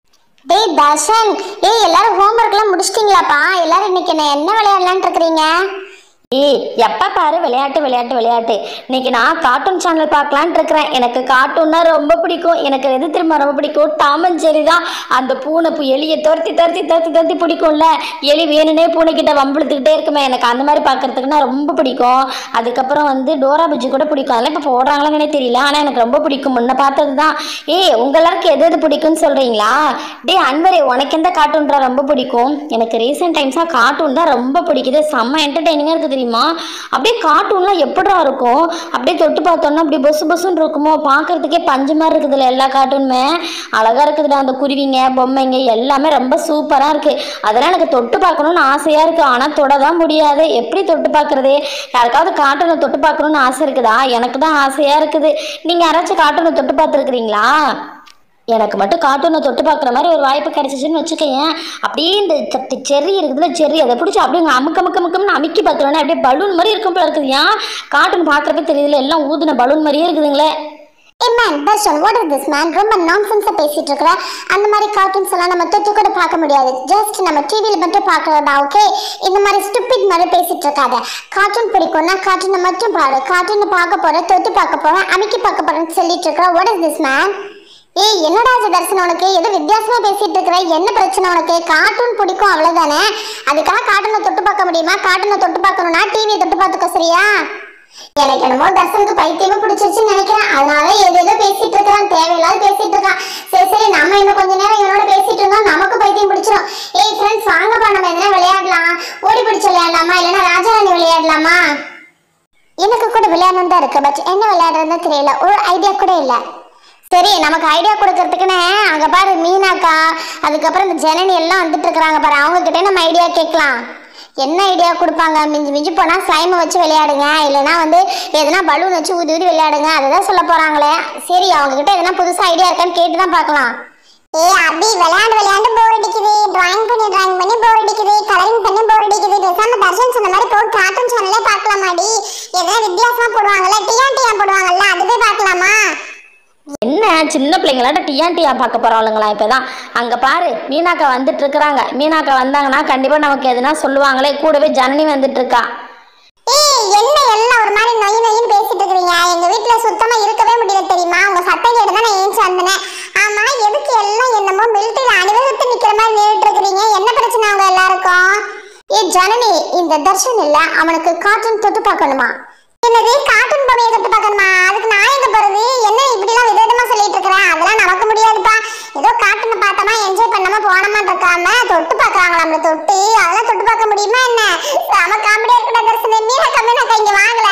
டேய் தர்ஷன் ஏய் எல்லாரும் ஹோம்ஒர்க்லாம் முடிச்சிட்டீங்களாப்பா எல்லாரும் இன்னைக்கு என்ன என்ன விளையாடலாம்னு இருக்கிறீங்க ஏய் எப்போ பாரு விளையாட்டு விளையாட்டு விளையாட்டு இன்னைக்கு நான் கார்ட்டூன் சேனல் பார்க்கலான்ட்டு இருக்கிறேன் எனக்கு கார்ட்டூன்னா ரொம்ப பிடிக்கும் எனக்கு எது திரும்ப ரொம்ப பிடிக்கும் டாம் அண்ட் ஜெரி தான் அந்த பூனை பூ எலியை துரத்தி துரத்தி துரத்தி துரத்தி பிடிக்கும்ல எலி வேணுனே பூனைக்கிட்ட வம்பிழுத்துக்கிட்டே இருக்குமே எனக்கு அந்த மாதிரி பார்க்கறதுக்குன்னா ரொம்ப பிடிக்கும் அதுக்கப்புறம் வந்து டோரா புஜ்ஜி கூட பிடிக்கும் அதெல்லாம் இப்போ போடுறாங்களான்னு தெரியல ஆனால் எனக்கு ரொம்ப பிடிக்கும் முன்ன பார்த்தது தான் ஏய் உங்க எல்லாருக்கும் எது எது பிடிக்கும்னு சொல்கிறீங்களா டேய் அன்வரே உனக்கு எந்த கார்ட்டூன்றா ரொம்ப பிடிக்கும் எனக்கு ரீசெண்ட் டைம்ஸாக கார்ட்டூன் தான் ரொம்ப பிடிக்குது செம்ம என்டர்டெய்னிங்காக இருக்குது தெரியுமா அப்படியே கார்ட்டூன்லாம் எப்படிடா இருக்கும் அப்படியே தொட்டு பார்த்தோன்னா அப்படியே பொசு பொசுன்னு இருக்குமோ பார்க்கறதுக்கே பஞ்சு மாதிரி இருக்குதுல்ல எல்லா கார்ட்டூனுமே அழகாக இருக்குதுடா அந்த குருவிங்க பொம்மைங்க எல்லாமே ரொம்ப சூப்பராக இருக்குது அதெல்லாம் எனக்கு தொட்டு பார்க்கணுன்னு ஆசையாக இருக்குது ஆனால் தொட தான் முடியாது எப்படி தொட்டு பார்க்குறது யாருக்காவது கார்ட்டூனை தொட்டு பார்க்கணுன்னு ஆசை இருக்குதா எனக்கு தான் ஆசையாக இருக்குது நீங்கள் யாராச்சும் கார்ட்டூனை தொட்டு பார்த்துருக்குறீங்களா எனக்கு மட்டும் கார்ட்டூனை தொட்டு பார்க்குற மாதிரி ஒரு வாய்ப்பு கிடைச்சிச்சுன்னு வச்சுக்கேன் அப்படியே இந்த ச- செர்ரி இருக்குதுல செர்ரி அதை பிடிச்சி அப்படியே இங்க அமுக்க அமுக்க அமுக்கம்னு அமுக்கி பார்க்குறோன்னே அப்படியே பலூன் மாதிரி இருக்கும் போல இருக்குது ஏன் கார்ட்டூன் பார்க்குறப்ப தெரியுதுல எல்லாம் ஊதுன பலூன் மாதிரியே இருக்குதுங்களே ஏய் man Darshan what is this man ரொம்ப நான்சென்ஸாக பேசிட்டு இருக்கிற அந்த மாதிரி கார்ட்டூன்ஸ் எல்லாம் நம்ம தொட்டு கூட பார்க்க முடியாது ஜஸ்ட் நம்ம டிவியில் மட்டும் பார்க்கறதா ஓகே இந்த மாதிரி ஸ்டூபிட் மாதிரி பேசிட்டு இருக்காத கார்ட்டூன் பிடிக்கும்னா கார்ட்டூனை மட்டும் பாரு கார்ட்டூனை பார்க்க போறேன் தொட்டு பார்க்க போறேன் அமைக்கி பார்க்க போறேன்னு சொல்லிட்டு இருக்கிற வாட் இஸ் திஸ் மேன் ஏய் என்னடா இது தர்ஷன் உனக்கு ஏதோ வித்தியாசமா பேசிட்டு இருக்கிற என்ன பிரச்சனை உனக்கு கார்ட்டூன் பிடிக்கும் அவ்வளவுதானே அதுக்காக கார்ட்டூனை தொட்டு பார்க்க முடியுமா கார்ட்டூனை தொட்டு பார்க்கணும்னா டிவியை தொட்டு பார்த்துக்க சரியா எனக்கு என்னமோ தர்சனுக்கு பைத்தியமே பிடிச்சிருச்சுன்னு நினைக்கிறேன் அதனால எது எதோ பேசிட்டு இருக்கான் தேவையில்லாத பேசிட்டு இருக்கான் சரி சரி நம்ம இன்னும் கொஞ்ச நேரம் இவனோட பேசிட்டு இருந்தோம் நமக்கு பைத்தியம் பிடிச்சிரும் ஏய் ஃப்ரெண்ட்ஸ் வாங்கப்பா நம்ம எதனா விளையாடலாம் ஓடி பிடிச்சு விளையாடலாமா இல்லைன்னா ராஜாராணி விளையாடலாமா எனக்கு கூட விளையாடணும் தான் இருக்கு பட் என்ன விளையாடுறதுன்னு தெரியல ஒரு ஐடியா கூட இல்லை சரி நமக்கு ஐடியா கொடுக்கறதுக்குன்னு அங்க பாரு மீனாக்கா அதுக்கப்புறம் இந்த ஜனனி எல்லாம் வந்துட்டு இருக்கிறாங்க பாரு அவங்க கிட்ட நம்ம ஐடியா கேட்கலாம் என்ன ஐடியா கொடுப்பாங்க மிஞ்சி மிஞ்சி போனா ஸ்லைமை வச்சு விளையாடுங்க இல்லைன்னா வந்து எதனா பலூன் வச்சு ஊதி ஊதி விளையாடுங்க அதுதான் சொல்ல போறாங்களே சரி அவங்க கிட்ட எதனா புதுசா ஐடியா இருக்கான்னு கேட்டு தான் பார்க்கலாம் ஏ அபி விளையாண்டு விளையாண்டு போர் அடிக்குது டிராயிங் பண்ணி டிராயிங் பண்ணி போர் அடிக்குது கலரிங் பண்ணி போர் அடிக்குது பேசாம தர்ஷன் சொன்ன மாதிரி போட்டு கார்ட்டூன் சேனலே பார்க்கலாமாடி எதனா வித்தியாசமா போடுவாங்கல்ல டியா டியா போடுவாங்கல்ல அது போய் பார்க்கலாமா என்ன சின்ன பிள்ளைங்களாட்ட டியா டியா பார்க்க போகிறவளுங்களா இப்போ தான் அங்கே பாரு மீனாக்கா வந்துட்டு இருக்கிறாங்க மீனாக்கா வந்தாங்கன்னா கண்டிப்பாக நமக்கு எதுனா சொல்லுவாங்களே கூடவே ஜனனி வந்துட்டு இருக்கா ஏய் என்ன எல்லாம் ஒரு மாதிரி நொய் நொய்னு பேசிட்டு இருக்கீங்க எங்க வீட்ல சுத்தமா இருக்கவே முடியல தெரியுமா உங்க சத்தம் கேட்டு தான் நான் ஏஞ்சி வந்தேன் ஆமா எதுக்கு எல்லாம் என்னமோ மிலிட்டரியில அணிவகுத்து நிக்கிற மாதிரி நின்றுட்டு இருக்கிறீங்க என்ன பிரச்சனை அவங்க எல்லாருக்கும் ஏ ஜனனி இந்த தர்ஷன் இல்ல அவனுக்கு கார்ட்டூன் தொட்டு பார்க்கணுமா என்னது கார்ட்டூன் பொம்மையை தொட்டு பார்க்கணுமா அதுக்கு நான் எங்க போறது என்ன இப்படி எல்லாம் விதவிதமா சொல்லிட்டு இருக்கிறேன் அதெல்லாம் நமக்கு முடியாதுப்பா ஏதோ கார்ட்டூனை பார்த்தோமா என்ஜாய் பண்ணாம போனோமா இருக்காம தொட்டு பார்க்கறாங்களா நம்மள தொட்டு அதெல்லாம் தொட்டு பார்க்க முடியுமா என்ன செம காமெடியா இருக்கடா தர்ஷன் மீனாக்கா மீனாக்கா இங்க வாங்கல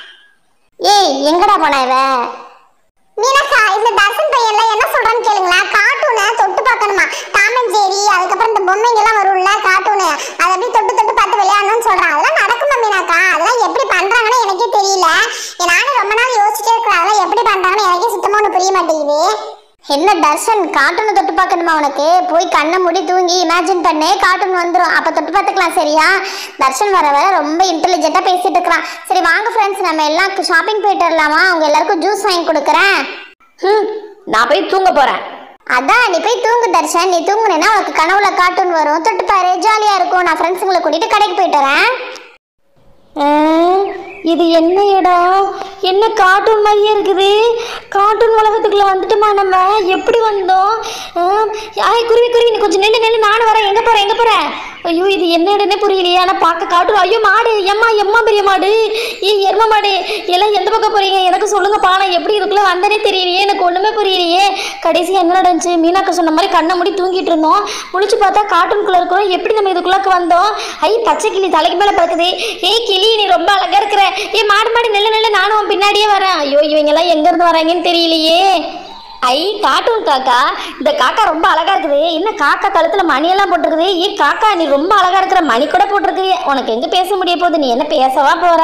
ஏய் எங்கடா போன இவ மீனாக்கா இந்த தர்ஷன் பையன்ல என்ன சொல்றான்னு கேளுங்களேன் கார்ட்டூனை தொட்டு பார்க்கணுமா டாம் அண்ட் ஜெரி அதுக்கப்புறம் இந்த பொம்மைங்க எல்லாம் வரும்ல கார்ட்டூனு அதை அப்படியே தொட்டு தொட்டு பார்த்து விளையாடணும்னு சொல்றான் அதெல்லாம் நடக்குமா மீனாக்கா அதெல்லாம் எப்படி பண்றாங்கன்னு எனக்கே தெரியல நானும் ரொம்ப நாள் யோசிச்சுட்டே இருக்கிறேன் அதெல்லாம் எப்படி பண்றாங்கன்னு எனக்கே சுத்தமா ஒன்றும் புரிய மாட்டேங்குது என்ன தர்ஷன் கார்ட்டூனை தொட்டு பார்க்கணுமா உனக்கு போய் கண்ணை மூடி தூங்கி இமேஜின் பண்ணே கார்ட்டூன் வந்துடும் அப்போ தொட்டு பார்த்துக்கலாம் சரியா தர்ஷன் வர வர ரொம்ப இன்டெலிஜென்ட்டாக பேசிட்டு இருக்கிறான் சரி வாங்க ஃப்ரெண்ட்ஸ் நம்ம எல்லாம் ஷாப்பிங் போயிட்டு வரலாமா அவங்க எல்லாருக்கும் ஜூஸ் வாங்கி கொடுக்குறேன் ம் நான் போய் தூங்க போகிறேன் அதான் நீ போய் தூங்கு தர்ஷன் நீ தூங்குனேன்னா உனக்கு கனவுல கார்ட்டூன் வரும் தொட்டு பாரு ஜாலியாக இருக்கும் நான் ஃப்ரெண்ட்ஸுங்களை கூட்டிட்டு கடைக்கு போயிட்டு வரேன் ஆ, இது என்ன இடம் என்ன கார்ட்டூன் மாதிரியே இருக்குது கார்ட்டூன் உலகத்துக்குள்ள வந்துட்டோமா நம்ம எப்படி வந்தோம் ஆ, ஆய் குருவி குருவி நீ கொஞ்சம் நில்லு நில்லு நானும் வரேன் எங்கே போகிறேன் எங்கே போகிறேன் ஐயோ இது என்ன இடம்னே புரியலையே ஆனால் பார்க்க கார்ட்டூன் ஐயோ மாடு எம்மா எம்மா பெரிய மாடு ஏ எரும மாடு எல்லாம் எந்த பக்கம் போகிறீங்க எனக்கு சொல்லுங்கப்பா நான் எப்படி இதுக்குள்ளே வந்தேனே தெரியலையே எனக்கு ஒன்றுமே புரியலையே கடைசி என்ன நடந்துச்சு மீனாக்கா சொன்ன மாதிரி கண்ணை மூடி தூங்கிட்டு இருந்தோம் முழிச்சு பார்த்தா கார்ட்டூனுக்குள்ளே இருக்கிறோம் எப்படி நம்ம இதுக்குள்ளே வந்தோம் ஐ பச்சை கிளி தலைக்கு மேலே பறக்குது ஏய் கிளி நீ ரொம்ப அழகா இருக்கிற ஏ மாடு மாடு நெல்லு நெல்லு நானும் உன் பின்னாடியே வரேன் ஐயோ இவங்க எல்லாம் எங்க இருந்து வராங்கன்னு தெரியலையே ஐ கார்ட்டூன் காக்கா இந்த காக்கா ரொம்ப அழகா இருக்குது என்ன காக்கா கழுத்துல மணியெல்லாம் போட்டிருக்குது ஏ காக்கா நீ ரொம்ப அழகா இருக்கிற மணி கூட போட்டிருக்கு உனக்கு எங்க பேச முடிய போகுது நீ என்ன பேசவா போற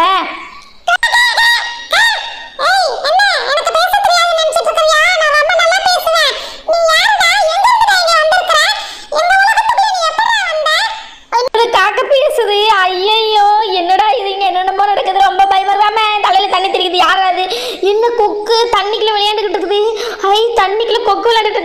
இது காக்கா பேசுது ஐயையோ என்னடா இது இங்க என்னென்னமோ நடக்குது ரொம்ப பயப்படுறாம தலையில தண்ணி தெரியுது யாராவது என்ன கொக்கு தண்ணிக்குள்ள விளையாண்டுக்கிட்டு இருக்குது ஐ தண்ணிக்குள்ள கொக்கு விளையாண்டுட்டு இருக்குது ஜாலி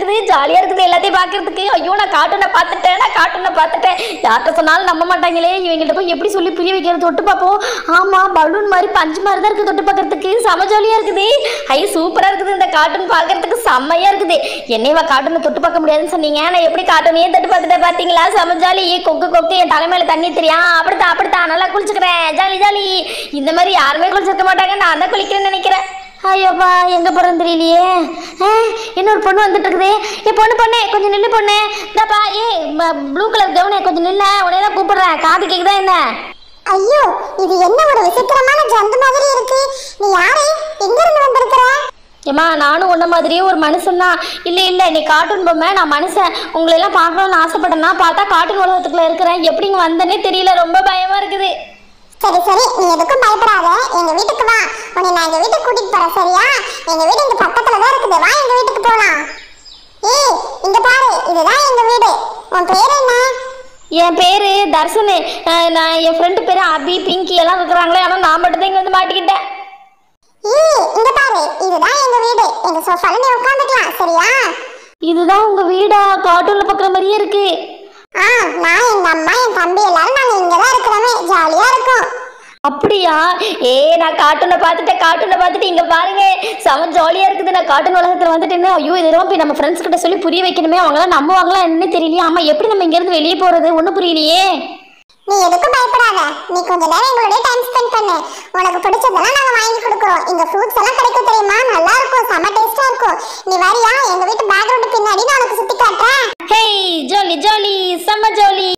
ஜாலியாக இருக்குது எல்லாத்தையும் பார்க்கறதுக்கு ஐயோ நான் கார்ட்டூனை பார்த்துட்டேன் நான் கார்ட்டூனை பார்த்துட்டேன் யார்கிட்ட சொன்னாலும் நம்ப மாட்டாங்களே இவங்கள்ட்ட போய் எப்படி சொல்லி புரிய வைக்கிறது தொட்டு பார்ப்போம் ஆமாம் பலூன் மாதிரி பஞ்சு மாதிரி தான் இருக்குது தொட்டு பார்க்கறதுக்கு செம ஜாலியாக இருக்குது ஐ சூப்பராக இருக்குது இந்த கார்ட்டூன் பார்க்கறதுக்கு செம்மையாக இருக்குது என்னையவா கார்ட்டூனை தொட்டு பார்க்க முடியாதுன்னு சொன்னீங்க நான் எப்படி கார்ட்டூனையே தொட்டு பார்த்துட்டேன் பார்த்தீங்களா செம ஜாலி கொக்கு கொக்கு என் தலைமையில தண்ணி தெரியா அப்படித்தான் அப்படித்தான் நல்லா குளிச்சுக்கிறேன் ஜாலி ஜாலி இந்த மாதிரி யாருமே குளிச்சிருக்க மாட்டாங்க நான் தான் குளிக்கிறேன்னு நினைக்கிறேன் ஐயோப்பா எங்க போறேன்னு தெரியலையே ஆ, இன்னொரு பொண்ணு வந்துட்டு இருக்குது ஏ பொண்ணு பொண்ணு கொஞ்சம் நில்லு பொண்ணு இந்தாப்பா ஏ ப்ளூ கலர் கவுனே கொஞ்சம் நில்ல உடனே தான் கூப்பிடுறேன் காது கேக்குதா என்ன ஐயோ இது என்ன ஒரு விசித்திரமான ஜந்து மாதிரி இருக்கு நீ யாரு எங்க இருந்து வந்திருக்கிற ஏம்மா நானும் உன்ன மாதிரியே ஒரு மனுஷன் தான் இல்லை இல்லை நீ கார்ட்டூன் பொம்மை நான் மனுஷன் உங்களை எல்லாம் பார்க்கணும்னு ஆசைப்பட்டேன்னா பார்த்தா கார்ட்டூன் உலகத்துக்குள்ள இருக்கிறேன் எப்படி இங்கே வந்தேனே தெரியல ரொம்ப பயமா இருக்குது சரி சரி நீ எதுக்கும் பயப்படாத எங்க வீட்டுக்கு வா உன்னை நான் எங்க வீட்டுக்கு கூட்டிட்டு போறேன் சரியா எங்க வீடு இங்க பக்கத்துல தான் இருக்குது வா எங்க வீட்டுக்கு போலாம் ஏய் இங்க பாரு இதுதான் எங்க வீடு உன் பேர் என்ன என் பேரு தர்ஷனு அஹ் நான் என் ஃப்ரெண்டு பேரு அபி பிங்கி எல்லாம் இருக்கிறாங்களே ஆனால் நான் மட்டும் தான் இங்கே வந்து மாட்டிக்கிட்டேன் ஏய் இங்க பாரு இதுதான் எங்க வீடு எங்க சோஃபால நீ உட்காந்துக்கலாம் சரியா இதுதான் உங்க வீடா கார்ட்டூன்ல பார்க்குற மாதிரியே இருக்கு ஆ நான் எங்க அம்மா என் தம்பி எல்லாரும் நாங்க இங்க தான் இருக்கிறோமே ஜாலியா இருக்கும் அப்படியா ஏ நான் கார்ட்டூனை பார்த்துட்டேன் கார்ட்டூனை பார்த்துட்டு இங்க பாருங்க செம ஜாலியா இருக்குது நான் கார்ட்டூன் உலகத்துல வந்துட்டேன்னு ஐயோ இதெல்லாம் போய் நம்ம ஃப்ரெண்ட்ஸ் கிட்ட சொல்லி புரிய வைக்கணுமே அவங்களாம் நம்புவாங்களா என்னன்னு தெரியலையே ஆமா எப்படி நம்ம இங்க இருந்து வெளியே போறது ஒன்றும் புரியலையே நீ எதுக்கும் பயப்படாத நீ கொஞ்ச நேரம் எங்களோட டைம் ஸ்பெண்ட் பண்ணு உனக்கு பிடிச்சதெல்லாம் நாங்க வாங்கி கொடுக்குறோம் இங்க ஃப்ரூட்ஸ் எல்லாம் கிடைக்கும் தெரியுமா நல்லா இருக்கும் செம டேஸ்டா இருக்கும் நீ வரியா எங்க வீட்டு பேக்ரவுண்ட் பின்னாடி நான் உனக்கு சுத்தி காட்டுறேன் ஹே ஜாலி ஜாலி செம்ம ஜாலி